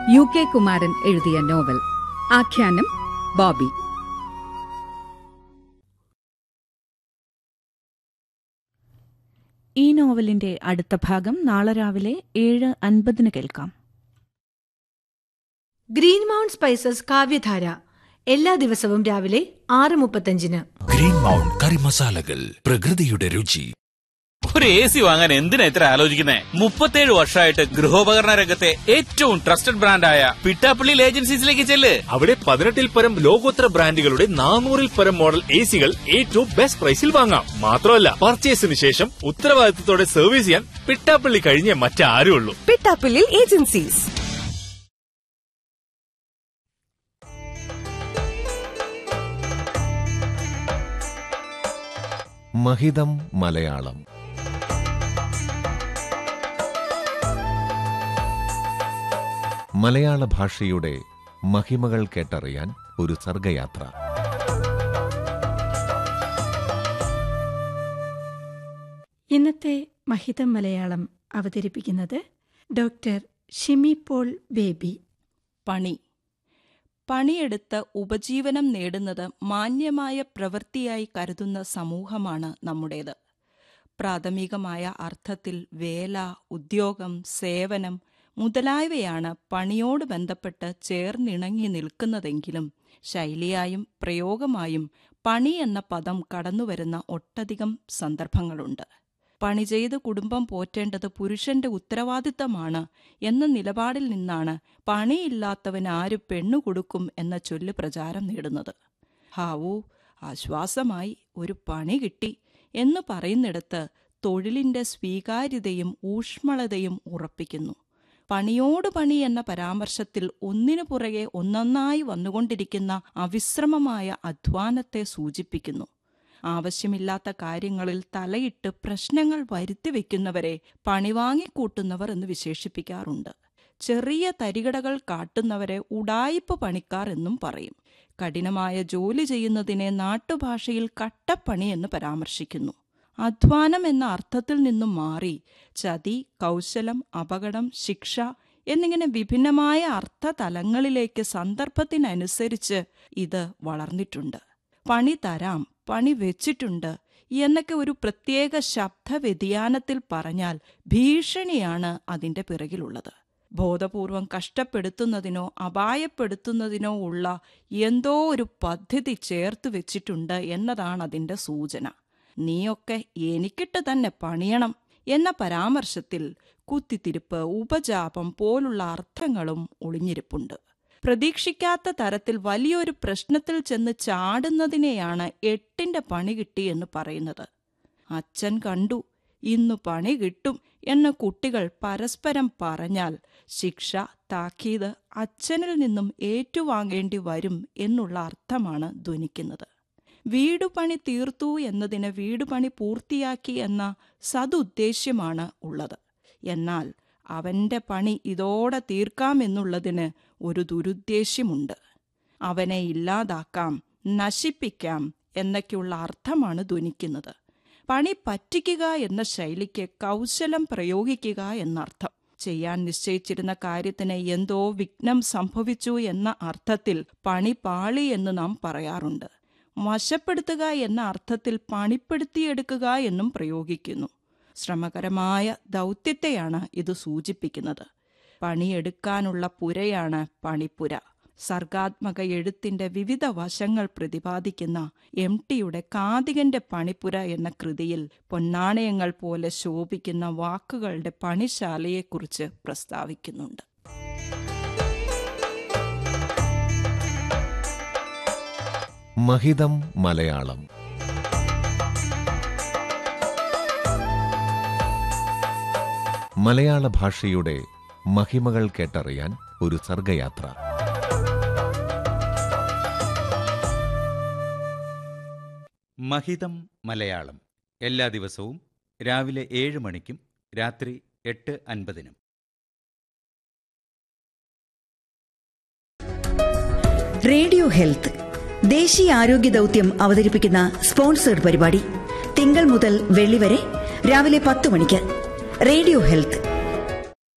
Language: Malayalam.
യു കെ കുമാരൻ എഴുതിയ നോവൽ ആഖ്യാനം ബോബി ഈ നോവലിന്റെ അടുത്ത ഭാഗം നാളെ രാവിലെ ഏഴ് അൻപതിന് കേൾക്കാം ഗ്രീൻ മൗണ്ട് സ്പൈസസ് കാവ്യധാര എല്ലാ ദിവസവും രാവിലെ ആറ് മുപ്പത്തഞ്ചിന് ഗ്രീൻ മൗണ്ട് കറി മസാലകൾ പ്രകൃതിയുടെ രുചി ഒരു എ സി വാങ്ങാൻ എന്തിനാ ഇത്ര ആലോചിക്കുന്നേ മുപ്പത്തേഴ് വർഷമായിട്ട് ഗൃഹോപകരണ രംഗത്തെ ഏറ്റവും ട്രസ്റ്റഡ് ബ്രാൻഡായ പിട്ടാപ്പള്ളിയിൽ ഏജൻസീസിലേക്ക് ചെല്ല് അവിടെ പതിനെട്ടിൽ പരം ലോകോത്തര ബ്രാൻഡുകളുടെ നാനൂറിൽ പരം മോഡൽ എ സികൾ ഏറ്റവും ബെസ്റ്റ് പ്രൈസിൽ വാങ്ങാം മാത്രമല്ല പർച്ചേസിന് ശേഷം ഉത്തരവാദിത്തത്തോടെ സർവീസ് ചെയ്യാൻ പിട്ടാപ്പള്ളി കഴിഞ്ഞേ മറ്റാരും ഉള്ളൂ പിട്ടാപ്പിള്ളിൽ ഏജൻസീസ് മഹിതം മലയാളം മലയാള ഭാഷയുടെ മഹിമകൾ കേട്ടറിയാൻ ഒരു സർഗയാത്ര ഇന്നത്തെ മഹിതം മലയാളം അവതരിപ്പിക്കുന്നത് ഡോക്ടർ ഷിമി പോൾ ബേബി പണി പണിയെടുത്ത് ഉപജീവനം നേടുന്നത് മാന്യമായ പ്രവൃത്തിയായി കരുതുന്ന സമൂഹമാണ് നമ്മുടേത് പ്രാഥമികമായ അർത്ഥത്തിൽ വേല ഉദ്യോഗം സേവനം മുതലായവയാണ് പണിയോട് ബന്ധപ്പെട്ട് ചേർന്നിണങ്ങി നിൽക്കുന്നതെങ്കിലും ശൈലിയായും പ്രയോഗമായും പണി എന്ന പദം കടന്നുവരുന്ന ഒട്ടധികം സന്ദർഭങ്ങളുണ്ട് പണി ചെയ്ത് കുടുംബം പോറ്റേണ്ടത് പുരുഷന്റെ ഉത്തരവാദിത്തമാണ് എന്ന നിലപാടിൽ നിന്നാണ് പണിയില്ലാത്തവന് ആര് പെണ്ണു കൊടുക്കും എന്ന ചൊല്ല് പ്രചാരം നേടുന്നത് ഹാവൂ ആശ്വാസമായി ഒരു പണി കിട്ടി എന്ന് പറയുന്നിടത്ത് തൊഴിലിന്റെ സ്വീകാര്യതയും ഊഷ്മളതയും ഉറപ്പിക്കുന്നു പണിയോട് പണി എന്ന പരാമർശത്തിൽ ഒന്നിനു പുറകെ ഒന്നൊന്നായി വന്നുകൊണ്ടിരിക്കുന്ന അവിശ്രമമായ അധ്വാനത്തെ സൂചിപ്പിക്കുന്നു ആവശ്യമില്ലാത്ത കാര്യങ്ങളിൽ തലയിട്ട് പ്രശ്നങ്ങൾ വരുത്തിവെക്കുന്നവരെ പണിവാങ്ങിക്കൂട്ടുന്നവർ എന്ന് വിശേഷിപ്പിക്കാറുണ്ട് ചെറിയ തരികടകൾ കാട്ടുന്നവരെ ഉടായിപ്പ് പണിക്കാർ എന്നും പറയും കഠിനമായ ജോലി ചെയ്യുന്നതിനെ നാട്ടുഭാഷയിൽ കട്ടപ്പണി എന്ന് പരാമർശിക്കുന്നു അധ്വാനം എന്ന അർത്ഥത്തിൽ നിന്നും മാറി ചതി കൗശലം അപകടം ശിക്ഷ എന്നിങ്ങനെ വിഭിന്നമായ അർത്ഥതലങ്ങളിലേക്ക് സന്ദർഭത്തിനനുസരിച്ച് ഇത് വളർന്നിട്ടുണ്ട് പണി തരാം പണി വെച്ചിട്ടുണ്ട് എന്നൊക്കെ ഒരു പ്രത്യേക ശബ്ദ വ്യതിയാനത്തിൽ പറഞ്ഞാൽ ഭീഷണിയാണ് അതിന്റെ പിറകിലുള്ളത് ബോധപൂർവം കഷ്ടപ്പെടുത്തുന്നതിനോ അപായപ്പെടുത്തുന്നതിനോ ഉള്ള എന്തോ ഒരു പദ്ധതി ചേർത്ത് വെച്ചിട്ടുണ്ട് എന്നതാണ് അതിന്റെ സൂചന നീയൊക്കെ എനിക്കിട്ട് തന്നെ പണിയണം എന്ന പരാമർശത്തിൽ കുത്തിത്തിരിപ്പ് ഉപജാപം പോലുള്ള അർത്ഥങ്ങളും ഒളിഞ്ഞിരിപ്പുണ്ട് പ്രതീക്ഷിക്കാത്ത തരത്തിൽ വലിയൊരു പ്രശ്നത്തിൽ ചെന്ന് ചാടുന്നതിനെയാണ് എട്ടിന്റെ പണി കിട്ടി എന്ന് പറയുന്നത് അച്ഛൻ കണ്ടു ഇന്നു പണി കിട്ടും എന്ന് കുട്ടികൾ പരസ്പരം പറഞ്ഞാൽ ശിക്ഷ താക്കീത് അച്ഛനിൽ നിന്നും ഏറ്റുവാങ്ങേണ്ടി വരും എന്നുള്ള അർത്ഥമാണ് ധ്വനിക്കുന്നത് വീടുപണി തീർത്തു എന്നതിന് വീടുപണി പൂർത്തിയാക്കി എന്ന സതുദ്ദേശ്യമാണ് ഉള്ളത് എന്നാൽ അവന്റെ പണി ഇതോടെ തീർക്കാമെന്നുള്ളതിന് ഒരു ദുരുദ്ദേശ്യമുണ്ട് അവനെ ഇല്ലാതാക്കാം നശിപ്പിക്കാം എന്നൊക്കെയുള്ള അർത്ഥമാണ് ധ്വനിക്കുന്നത് പണി പറ്റിക്കുക എന്ന ശൈലിക്ക് കൗശലം പ്രയോഗിക്കുക എന്നർത്ഥം ചെയ്യാൻ നിശ്ചയിച്ചിരുന്ന കാര്യത്തിന് എന്തോ വിഘ്നം സംഭവിച്ചു എന്ന അർത്ഥത്തിൽ പണി പാളി എന്ന് നാം പറയാറുണ്ട് വശപ്പെടുത്തുക എന്ന അർത്ഥത്തിൽ പണിപ്പെടുത്തിയെടുക്കുക എന്നും പ്രയോഗിക്കുന്നു ശ്രമകരമായ ദൗത്യത്തെയാണ് ഇത് സൂചിപ്പിക്കുന്നത് പണിയെടുക്കാനുള്ള പുരയാണ് പണിപ്പുര സർഗാത്മക എഴുത്തിന്റെ വിവിധ വശങ്ങൾ പ്രതിപാദിക്കുന്ന എം ടിയുടെ കാതികന്റെ പണിപ്പുര എന്ന കൃതിയിൽ പൊന്നാണയങ്ങൾ പോലെ ശോഭിക്കുന്ന വാക്കുകളുടെ പണിശാലയെക്കുറിച്ച് പ്രസ്താവിക്കുന്നുണ്ട് മഹിതം മലയാളം മലയാള ഭാഷയുടെ മഹിമകൾ കേട്ടറിയാൻ ഒരു സർഗയാത്ര മഹിതം മലയാളം എല്ലാ ദിവസവും രാവിലെ ഏഴ് മണിക്കും രാത്രി എട്ട് അൻപതിനും റേഡിയോ ഹെൽത്ത് ദേശീയ ആരോഗ്യ ദൗത്യം അവതരിപ്പിക്കുന്ന സ്പോൺസേഡ് പരിപാടി തിങ്കൾ മുതൽ വെള്ളി വരെ രാവിലെ പത്ത് മണിക്ക് റേഡിയോ ഹെൽത്ത്